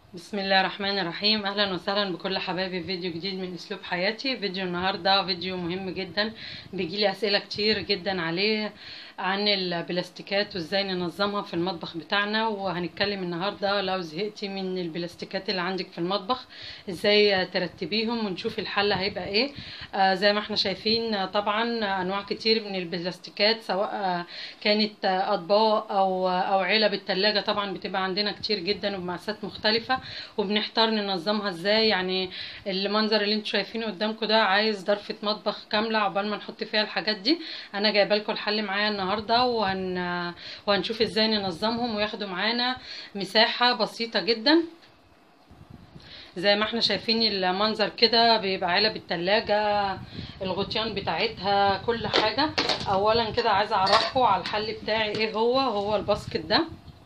بسم الله الرحمن الرحيم اهلا وسهلا بكل حبايبي في فيديو جديد من اسلوب حياتي فيديو النهارده فيديو مهم جدا بيجيلي اسئله كتير جدا عليه عن البلاستيكات وازاي ننظمها في المطبخ بتاعنا وهنتكلم النهارده لو زهقتي من البلاستيكات اللي عندك في المطبخ ازاي ترتبيهم ونشوف الحل هيبقى ايه آه زي ما احنا شايفين طبعا انواع كتير من البلاستيكات سواء آه كانت آه اطباق او او علب التلاجة طبعا بتبقى عندنا كتير جدا وبمقاسات مختلفه وبنحتار ننظمها ازاي يعني المنظر اللي انتوا شايفينه قدامكم ده عايز ضرفه مطبخ كامله عقبال ما نحط فيها الحاجات دي انا جايبه لكم الحل معايا النهارده وهن وهنشوف ازاي ننظمهم وياخدوا معانا مساحه بسيطه جدا زي ما احنا شايفين المنظر كده بيبقى علب التلاجة الغطيان بتاعتها كل حاجة اولا كده عايزة اعرفكم على الحل بتاعي ايه هو هو الباسكت ده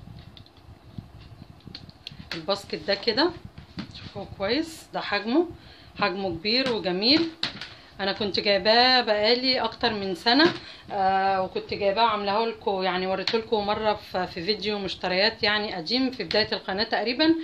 الباسكت ده كده شوفوه كويس ده حجمه حجمه كبير وجميل انا كنت جايباه بقالي اكتر من سنه آه وكنت جايباه وعاملاه لكم يعني وريته لكم مره في فيديو مشتريات يعني قديم في بدايه القناه تقريبا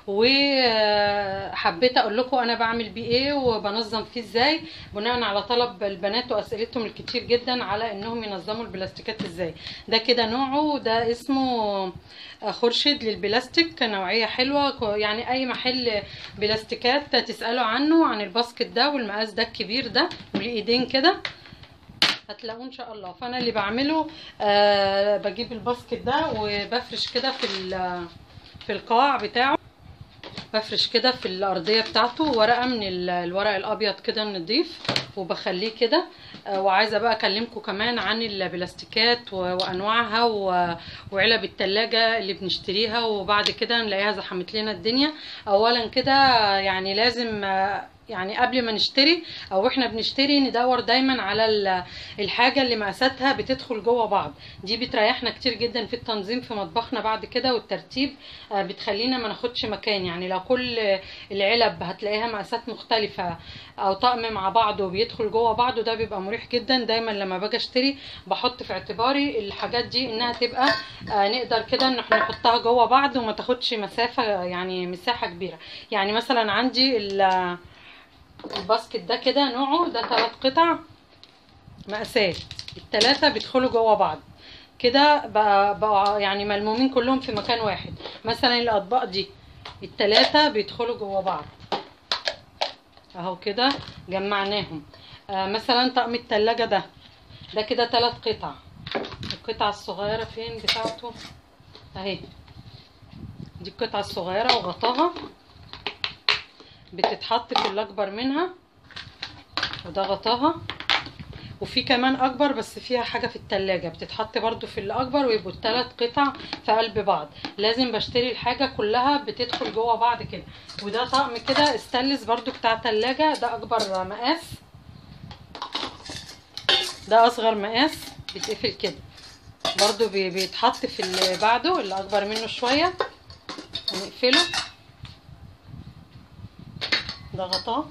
وحبيت اقول لكم انا بعمل بيه ايه وبنظم فيه ازاي بناء على طلب البنات واسئلتهم الكتير جدا على انهم ينظموا البلاستيكات ازاي ده كده نوعه ده اسمه خورشيد للبلاستيك نوعيه حلوه يعني اي محل بلاستيكات تسالوا عنه عن الباسكت ده والمقاس ده الكبير ده وليه ايدين كده هتلاقوه ان شاء الله فانا اللي بعمله آه بجيب الباسكت ده وبفرش كده في في القاع بتاعه بفرش كده في الارضيه بتاعته ورقه من الورق الابيض كده نضيف وبخليه كده وعايزه بقى اكلمكم كمان عن البلاستيكات وانواعها وعلب التلاجة اللي بنشتريها وبعد كده نلاقيها زحمت لنا الدنيا اولا كده يعني لازم يعني قبل ما نشتري او احنا بنشتري ندور دايما على الحاجه اللي مقاساتها بتدخل جوه بعض دي بتريحنا كتير جدا في التنظيم في مطبخنا بعد كده والترتيب بتخلينا ما ناخدش مكان يعني لو كل العلب هتلاقيها مقاسات مختلفه او طقم مع بعضه بيدخل جوه بعضه ده بيبقى مريح جدا دايما لما باجي اشتري بحط في اعتباري الحاجات دي انها تبقى نقدر كده ان احنا نحطها جوه بعض وما تاخدش مسافه يعني مساحه كبيره يعني مثلا عندي الباسكت ده كده نوعه ده ثلاث قطع مقاسات الثلاثه بيدخلوا جوه بعض كده بقى, بقى يعني ملمومين كلهم في مكان واحد مثلا الاطباق دي الثلاثه بيدخلوا جوه بعض اهو كده جمعناهم آه مثلا طقم التلاجة ده ده كده ثلاث قطع القطعه الصغيره فين بتاعته اهي دي القطعه الصغيره وغطاها بتتحط في الاكبر منها وده غطاها وفي كمان اكبر بس فيها حاجه في التلاجة بتتحط برضو في الاكبر ويبقوا الثلاث قطع في قلب بعض لازم بشتري الحاجه كلها بتدخل جوه بعض كده وده طقم كده استانلس برضو بتاع تلاجة ده اكبر مقاس ده اصغر مقاس بيتقفل كده برضو بيتحط في اللي بعده اللي اكبر منه شويه ونقفله ده غطاه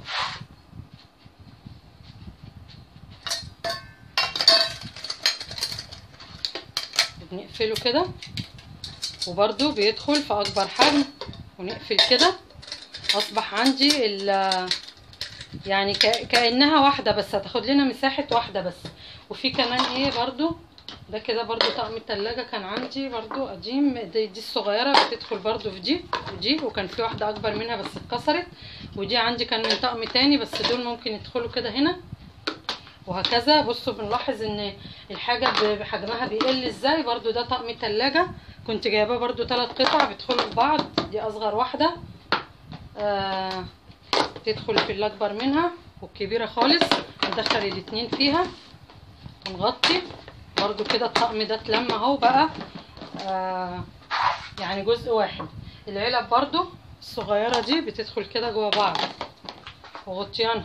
بنقفله كده وبرده بيدخل في اكبر حجم ونقفل كده اصبح عندي ال يعني كانها واحده بس هتاخد لنا مساحه واحده بس وفي كمان ايه برضو ده كده برضو طقم التلاجة كان عندي برضو قديم دي, دي الصغيرة بتدخل برضو في دي ودي وكان في واحدة اكبر منها بس اتكسرت ودي عندي كان من طقم تاني بس دول ممكن يدخلوا كده هنا وهكذا بصوا بنلاحظ ان الحاجة بحجمها بيقل ازاي برضو ده طقم التلاجة كنت جايباه برضو ثلاث قطع بيدخلوا في بعض دي اصغر واحدة آه تدخل في الاكبر منها والكبيرة خالص ندخل الاتنين فيها ونغطي برضو كده الطقم ده اتلم اهو بقى آه يعني جزء واحد العلب برضو الصغيرة دي بتدخل كده جوا بعض وغطيانها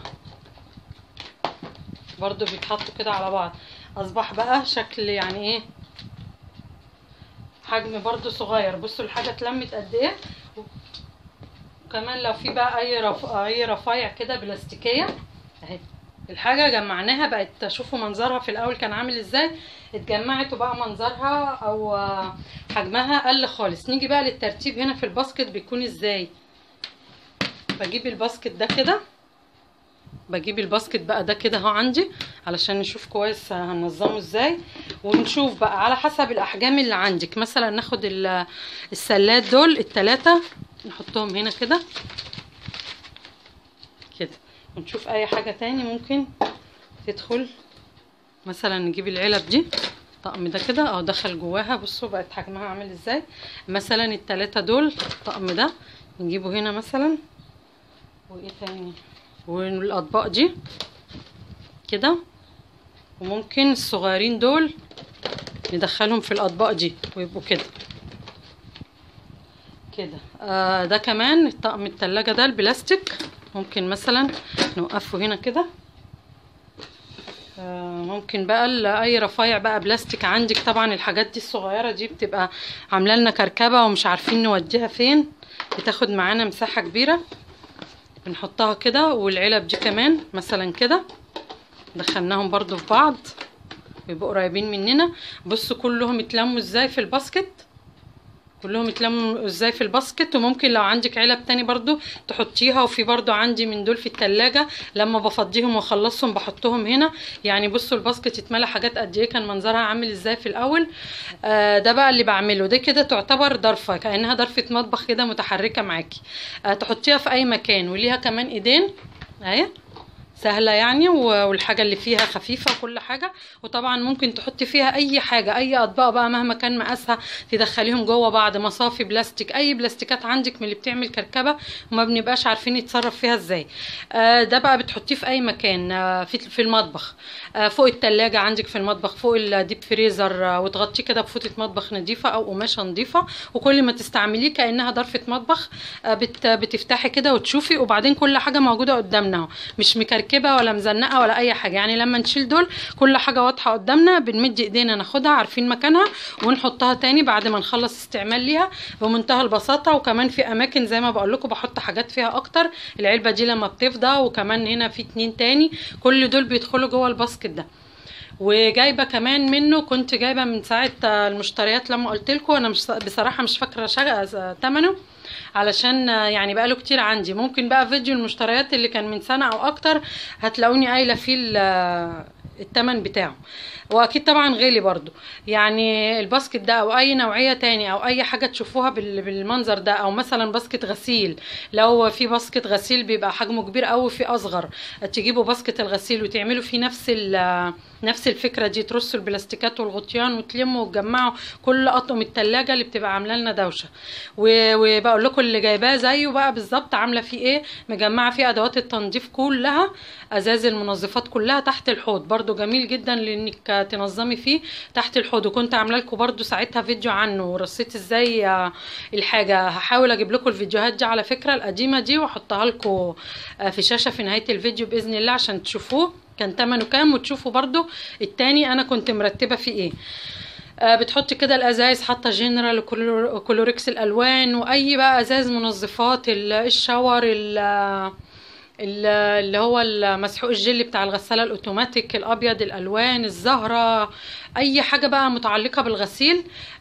برضو بيتحطوا كده على بعض اصبح بقى شكل يعني ايه حجم برضو صغير بصوا الحاجة اتلمت قد ايه وكمان لو في بقى اي رف... اي رفايع كده بلاستيكية اهي الحاجة جمعناها بقت شوفوا منظرها في الاول كان عامل ازاي اتجمعت وبقى منظرها او حجمها قل خالص نيجي بقى للترتيب هنا في الباسكت بيكون ازاي بجيب الباسكت ده كده بجيب الباسكت بقى ده كده اهو عندي علشان نشوف كويس هننظمه ازاي ونشوف بقى على حسب الاحجام اللي عندك مثلا ناخد ال- السلات دول التلاتة نحطهم هنا كده كده ونشوف اي حاجة تاني ممكن تدخل مثلا نجيب العلب دي الطقم ده كده اه دخل جواها بصوا بقت حجمها عامل ازاي مثلا التلاتة دول الطقم ده نجيبه هنا مثلا وايه تاني والاطباق دي كده وممكن الصغيرين دول ندخلهم في الاطباق دي ويبقوا كده كده آه ده كمان الطقم التلاجة ده البلاستيك ممكن مثلا نوقفه هنا كده آه، ممكن بقى ال- اي رفايع بقى بلاستيك عندك طبعا الحاجات دي الصغيره دي بتبقى عامله لنا كركبه ومش عارفين نوديها فين بتاخد معانا مساحه كبيره بنحطها كده والعلب دي كمان مثلا كده دخلناهم برضو في بعض بيبقوا قريبين مننا بصوا كلهم اتلموا ازاي في الباسكت كلهم اتلموا ازاي في الباسكت وممكن لو عندك علب تاني برضو تحطيها وفي برضو عندي من دول في التلاجة لما بفضيهم واخلصهم بحطهم هنا يعني بصوا الباسكت اتملى حاجات قد ايه كان منظرها عامل ازاي في الاول آه ده بقى اللي بعمله ده كده تعتبر ضرفة كأنها ضرفة مطبخ كده متحركة معاكي آه تحطيها في اي مكان وليها كمان ايدين اهي سهله يعني و- والحاجه اللي فيها خفيفه وكل حاجه وطبعا ممكن تحطي فيها اي حاجه اي اطباق بقى مهما كان مقاسها تدخليهم جوه بعض مصافي بلاستيك اي بلاستيكات عندك من اللي بتعمل كركبه وما بنبقاش عارفين يتصرف فيها ازاي آه ده بقى بتحطيه في اي مكان آه في في المطبخ آه فوق التلاجة عندك في المطبخ فوق الديب فريزر آه وتغطيه كده بفوطه مطبخ نظيفه او قماشه نظيفه وكل ما تستعمليه كانها ضرفه مطبخ آه بت بتفتحي كده وتشوفي وبعدين كل حاجه موجوده قدامنا اهو مش مكركبه ولا مزنقه ولا اي حاجه يعني لما نشيل دول كل حاجه واضحه قدامنا بنمد ايدينا ناخدها عارفين مكانها ونحطها تاني بعد ما نخلص استعمال ليها بمنتهى البساطه وكمان في اماكن زي ما بقول لكم بحط حاجات فيها اكتر العلبه دي لما بتفضى وكمان هنا في اتنين تاني كل دول بيدخلوا جوه الباسكت ده وجايبه كمان منه كنت جايبه من ساعه المشتريات لما قلت لكم انا مش بصراحه مش فاكره شغ... ثمنه علشان يعني بقاله كتير عندي ممكن بقى فيديو المشتريات اللي كان من سنه او اكتر هتلاقوني قايله فيه ال- التمن بتاعه واكيد طبعا غالي برضو يعني الباسكت ده او اي نوعيه تاني او اي حاجه تشوفوها بال- بالمنظر ده او مثلا باسكت غسيل لو في باسكت غسيل بيبقى حجمه كبير قوي في اصغر تجيبوا باسكت الغسيل وتعملوا فيه نفس ال- نفس الفكره دي ترصوا البلاستيكات والغطيان وتلموا وتجمعوا كل اطقم التلاجة اللي بتبقى عامله لنا دوشه و- وبقول لكم اللي جايباه زيه بقى بالظبط عامله فيه ايه مجمعه فيه ادوات التنظيف كلها ازاز المنظفات كلها تحت الحوض برضو جميل جدا لانك تنظمي فيه تحت الحوض وكنت عامله لكم برضو ساعتها فيديو عنه ورصيت ازاي آه، الحاجه هحاول اجيب لكم الفيديوهات دي على فكره القديمه دي واحطها لكم آه، في شاشه في نهايه الفيديو باذن الله عشان تشوفوه كان ثمنه كام وتشوفوا برضو التاني انا كنت مرتبه فيه ايه آه، بتحطي كده الازايز حاطه جنرال وكلور- وكلوريكس الالوان واي بقى ازاز منظفات ال- الشاور ال- ال- اللي هو المسحوق الجلي بتاع الغساله الاوتوماتيك الابيض الالوان الزهره اي حاجه بقى متعلقه بالغسيل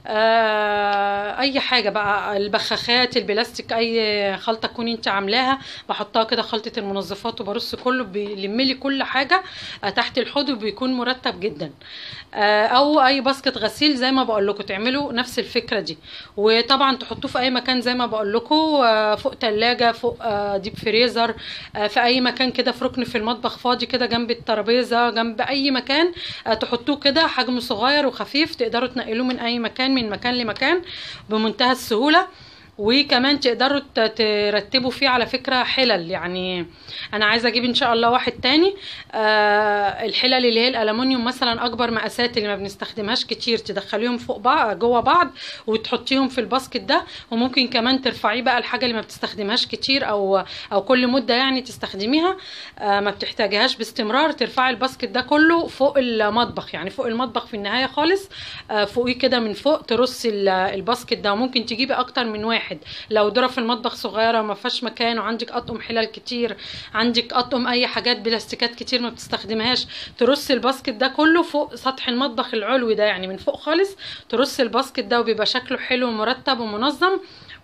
آه، اي حاجه بقى البخاخات البلاستيك اي خلطه تكوني انت عاملاها بحطها كده خلطه المنظفات وبرص كله بيلم لي كل حاجه آه، تحت الحوض وبيكون مرتب جدا آه، او اي باسكت غسيل زي ما بقول لكم تعملوا نفس الفكره دي وطبعا تحطوه في اي مكان زي ما بقول لكم آه، فوق تلاجة فوق آه، ديب فريزر آه، في اي مكان كده في ركن في المطبخ فاضي كده جنب الترابيزه جنب اي مكان آه، تحطوه كده حجمه صغير وخفيف تقدروا تنقلوه من اي مكان من مكان لمكان بمنتهى السهوله وكمان تقدروا ت- ترتبوا فيه على فكرة حلل يعني انا عايزة اجيب ان شاء الله واحد تاني آه الحلل اللي هي الالومنيوم مثلا اكبر مقاسات اللي ما بنستخدمهاش كتير تدخليهم فوق بعض جوه بعض وتحطيهم في الباسكت ده وممكن كمان ترفعيه بقى الحاجة اللي ما بتستخدمهاش كتير او او كل مدة يعني تستخدميها آه ما بتحتاجهاش باستمرار ترفعي الباسكت ده كله فوق المطبخ يعني فوق المطبخ في النهاية خالص آه فوقيه كده من فوق ترصي ال- الباسكت ده وممكن تجيبي اكتر من واحد لو ظرف المطبخ صغيره وما فيهاش مكان وعندك اطقم حلال كتير عندك اطقم اي حاجات بلاستيكات كتير ما بتستخدمهاش ترصي الباسكت ده كله فوق سطح المطبخ العلوي ده يعني من فوق خالص ترصي الباسكت ده وبيبقى شكله حلو ومرتب ومنظم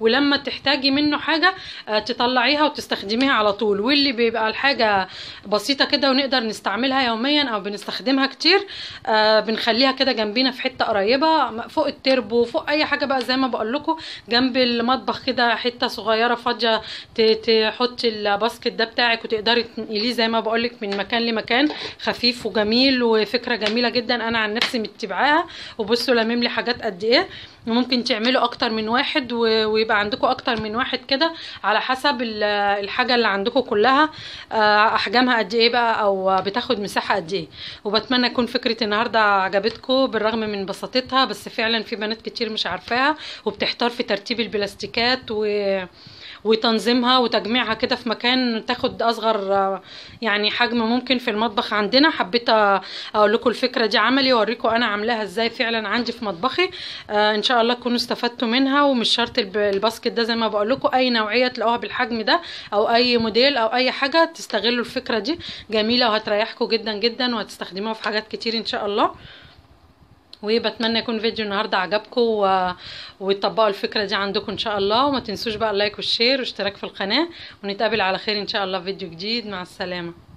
ولما تحتاجي منه حاجه آه، تطلعيها وتستخدميها على طول واللي بيبقى الحاجه بسيطه كده ونقدر نستعملها يوميا او بنستخدمها كتير آه، بنخليها كده جنبينا في حته قريبه فوق التربو فوق اي حاجه بقى زي ما بقول لكم جنب المطبخ كده حته صغيره فاضيه ت- تحطي الباسكت ده بتاعك وتقدري تنقليه زي ما بقول لك من مكان لمكان خفيف وجميل وفكره جميله جدا انا عن نفسي متبعاها وبصوا لمم لي حاجات قد ايه وممكن تعملوا اكتر من واحد و- ويبقى عندكم اكتر من واحد كده على حسب ال- الحاجه اللي عندكم كلها آه، احجامها قد ايه بقى او بتاخد مساحه قد ايه وبتمنى يكون فكره النهارده عجبتكم بالرغم من بساطتها بس فعلا في بنات كتير مش عارفاها وبتحتار في ترتيب البلاستيكات و وتنظيمها وتجميعها كده في مكان تاخد اصغر آه، يعني حجم ممكن في المطبخ عندنا حبيت آه، اقول لكم الفكره دي عملي واوريكم انا عاملاها ازاي فعلا عندي في مطبخي آه، ان شاء الله تكونوا استفدتوا منها ومش شرط الب- الباسكت ده زي ما بقول لكم اي نوعيه تلاقوها بالحجم ده او اي موديل او اي حاجه تستغلوا الفكره دي جميله وهتريحكم جدا جدا وهتستخدموها في حاجات كتير ان شاء الله وبتمنى يكون فيديو النهارده عجبكم و... وتطبقوا الفكره دي عندكم ان شاء الله وما تنسوش بقى اللايك والشير واشتراك في القناه ونتقابل على خير ان شاء الله في فيديو جديد مع السلامه